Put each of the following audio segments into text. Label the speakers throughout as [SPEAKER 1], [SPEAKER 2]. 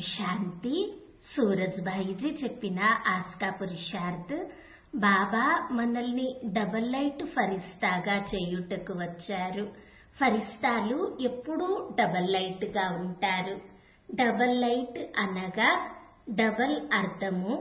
[SPEAKER 1] శాంతి సూరజ్భాయిజీ చెప్పిన ఆస్కా పురుషార్థ్ బాబా మనల్ని double light ఫరిస్తాగా చేయుటకు వచ్చారు ఫరిస్తాలు ఎప్పుడూ డబల్ లైట్ గా ఉంటారు డబల్ లైట్ అనగా డబల్ అర్థము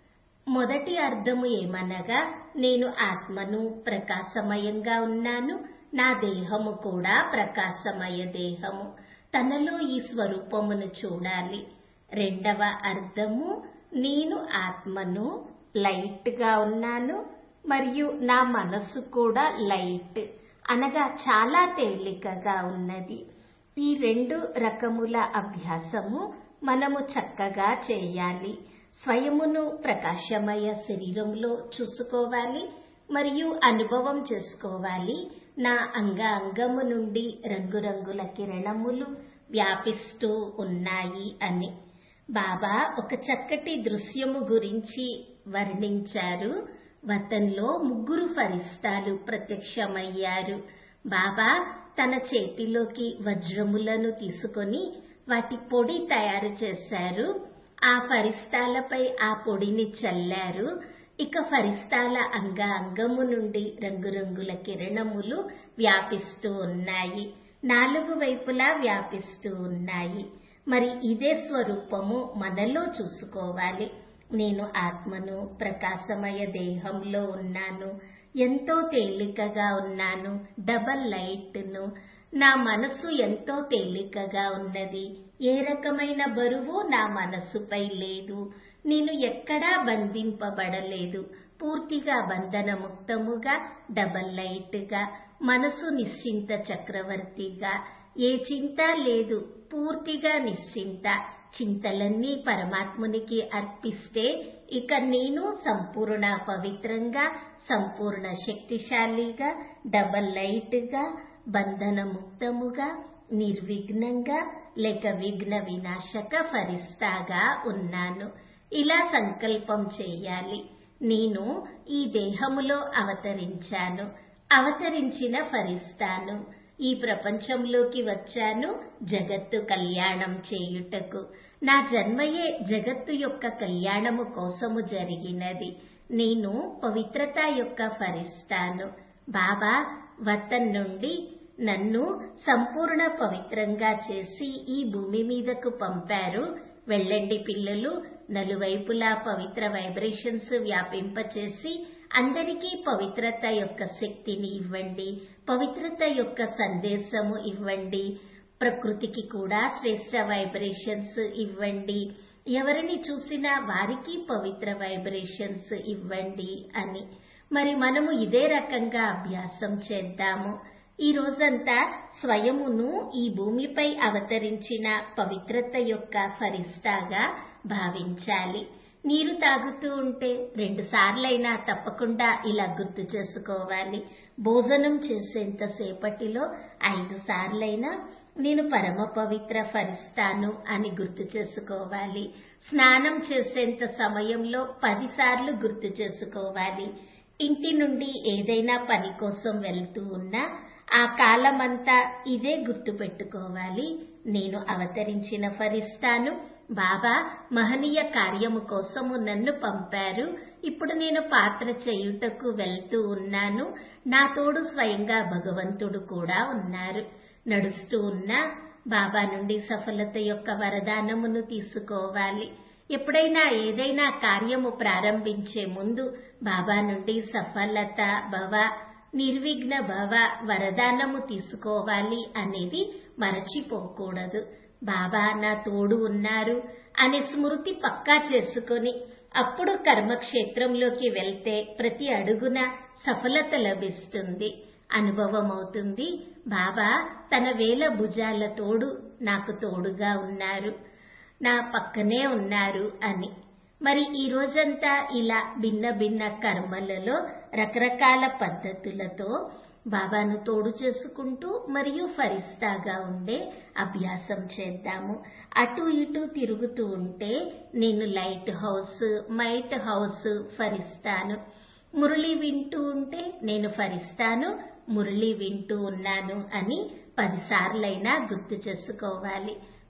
[SPEAKER 1] మొదటి అర్థము ఏమనగా నేను ఆత్మను ప్రకాశమయంగా ఉన్నాను నా దేహము కూడా ప్రకాశమయ దేహము తనలో ఈ స్వరూపమును చూడాలి రెండవ అర్థము నేను ఆత్మను లైట్ గా ఉన్నాను మరియు నా మనస్సు కూడా లైట్ అనగా చాలా తేలికగా ఉన్నది ఈ రెండు రకముల అభ్యాసము మనము చక్కగా చేయాలి స్వయమును ప్రకాశమయ శరీరంలో చూసుకోవాలి మరియు అనుభవం చేసుకోవాలి నా అంగ అంగము నుండి రంగురంగుల కిరణములు వ్యాపిస్తూ ఉన్నాయి అని బాబా ఒక చక్కటి దృశ్యము గురించి వర్ణించారు వతంలో ముగ్గురు ఫరిస్తాలు ప్రత్యక్షమయ్యారు బాబా తన చేతిలోకి వజ్రములను తీసుకొని వాటి పొడి తయారు చేశారు ఆ ఫరిస్తాలపై ఆ పొడిని చల్లారు ఇక ఫరిస్తాల అంగ అంగము నుండి రంగురంగుల కిరణములు వ్యాపిస్తూ ఉన్నాయి నాలుగు వైపులా వ్యాపిస్తూ ఉన్నాయి మరి ఇదే స్వరూపము మనలో చూసుకోవాలి నేను ఆత్మను ప్రకాశమయ దేహంలో ఉన్నాను ఎంతో తేలికగా ఉన్నాను డబల్ లైట్ను నా మనసు ఎంతో తేలికగా ఉన్నది ఏ రకమైన బరువు నా మనస్సుపై లేదు నేను ఎక్కడా బంధింపబడలేదు పూర్తిగా బంధనముక్తముగా డబల్ లైట్గా మనసు నిశ్చింత చక్రవర్తిగా ఏ చింత లేదు పూర్తిగా నిశ్చింత చింతలన్నీ పరమాత్మునికి అర్పిస్తే ఇక నేను సంపూర్ణ పవిత్రంగా సంపూర్ణ శక్తిశాలిగా డబల్ లైట్గా బంధన ముక్తముగా నిర్విఘ్నంగా లేక విఘ్న వినాశక ఫరిస్తాగా ఉన్నాను ఇలా సంకల్పం చేయాలి నేను ఈ దేహములో అవతరించాను అవతరించిన ఫరిస్తాను ఈ ప్రపంచంలోకి వచ్చాను జగత్తు కళ్యాణం చేయుటకు నా జన్మయే జగత్తు యొక్క కళ్యాణము కోసము జరిగినది నేను పవిత్రత యొక్క ఫరిస్తాను బాబా వతన్ నుండి నన్ను సంపూర్ణ పవిత్రంగా చేసి ఈ భూమి మీదకు పంపారు వెళ్ళండి పిల్లలు నలువైపులా పవిత్ర వైబ్రేషన్స్ వ్యాపింపచేసి అందరికీ పవిత్రత యొక్క శక్తిని ఇవ్వండి పవిత్రత యొక్క సందేశము ఇవ్వండి ప్రకృతికి కూడా శ్రేష్ట వైబ్రేషన్స్ ఇవ్వండి ఎవరిని చూసినా వారికి పవిత్ర వైబ్రేషన్స్ ఇవ్వండి అని మరి మనము ఇదే రకంగా అభ్యాసం చేద్దాము ఈ రోజంతా స్వయమును ఈ భూమిపై అవతరించిన పవిత్రత యొక్క ఫరిస్తాగా భావించాలి నీరు తాగుతూ ఉంటే రెండు సార్లైనా తప్పకుండా ఇలా గుర్తు చేసుకోవాలి భోజనం చేసేంతసేపటిలో ఐదు సార్లైనా నేను పరమ పవిత్ర ఫరిస్తాను అని గుర్తు చేసుకోవాలి స్నానం చేసేంత సమయంలో పదిసార్లు గుర్తు చేసుకోవాలి ఇంటి నుండి ఏదైనా పని కోసం వెళ్తూ ఉన్నా ఆ కాలమంతా ఇదే గుర్తు పెట్టుకోవాలి నేను అవతరించిన ఫరిస్తాను బాబా మహనీయ కార్యము కోసము నన్ను పంపారు ఇప్పుడు నేను పాత్ర చేయుటకు వెళ్తూ ఉన్నాను నా తోడు స్వయంగా భగవంతుడు కూడా ఉన్నారు నడుస్తూ ఉన్నా బాబా నుండి సఫలత యొక్క వరదానమును తీసుకోవాలి ఎప్పుడైనా ఏదైనా కార్యము ప్రారంభించే ముందు బాబా నుండి సఫలత భవ నిర్విఘ్న భవ వరదానము తీసుకోవాలి అనేది మరచిపోకూడదు బాబా నా తోడు ఉన్నారు అనే స్మృతి పక్కా చేసుకొని అప్పుడు కర్మక్షేత్రంలోకి వెళ్తే ప్రతి అడుగున సఫలత లభిస్తుంది అనుభవం అవుతుంది బాబా తన వేల భుజాల తోడు నాకు తోడుగా ఉన్నారు నా పక్కనే ఉన్నారు అని మరి ఈ రోజంతా ఇలా భిన్న భిన్న కర్మలలో రకరకాల పద్ధతులతో బాబాను తోడు చేసుకుంటూ మరియు ఫరిస్తాగా ఉండే అభ్యాసం చేద్దాము అటు ఇటు తిరుగుతూ ఉంటే నేను లైట్ హౌస్ మైట్ హౌస్ ఫరిస్తాను మురళి వింటూ ఉంటే నేను ఫరిస్తాను మురళి వింటూ ఉన్నాను అని పదిసార్లైనా గుర్తు చేసుకోవాలి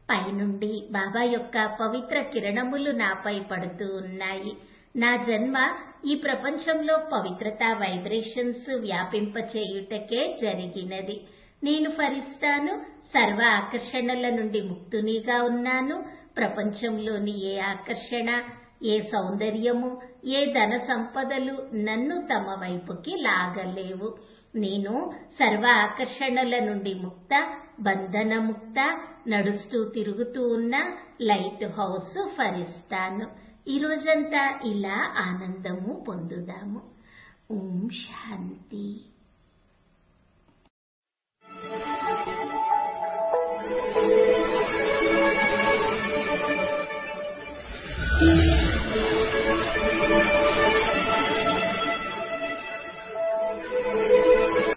[SPEAKER 1] పైనుండి బాబా యొక్క పవిత్ర కిరణములు నాపై పడుతూ ఉన్నాయి నా జన్మ ఈ ప్రపంచంలో పవిత్రత వైబ్రేషన్స్ వ్యాపింపచేయుటకే జరిగినది నేను ఫరిస్తాను సర్వ ఆకర్షణల నుండి ముక్తునిగా ఉన్నాను ప్రపంచంలోని ఏ ఆకర్షణ ఏ సౌందర్యము ఏ ధన సంపదలు నన్ను తమ వైపుకి లాగలేవు నేను సర్వ ఆకర్షణల నుండి ముక్త బంధన ముక్త నడుస్తూ తిరుగుతూ ఉన్న లైట్ హౌస్ ఫరిస్తాను ఈ రోజంతా ఇలా ఆనందము పొందుదాము ఓం శాంతి
[SPEAKER 2] Thank you.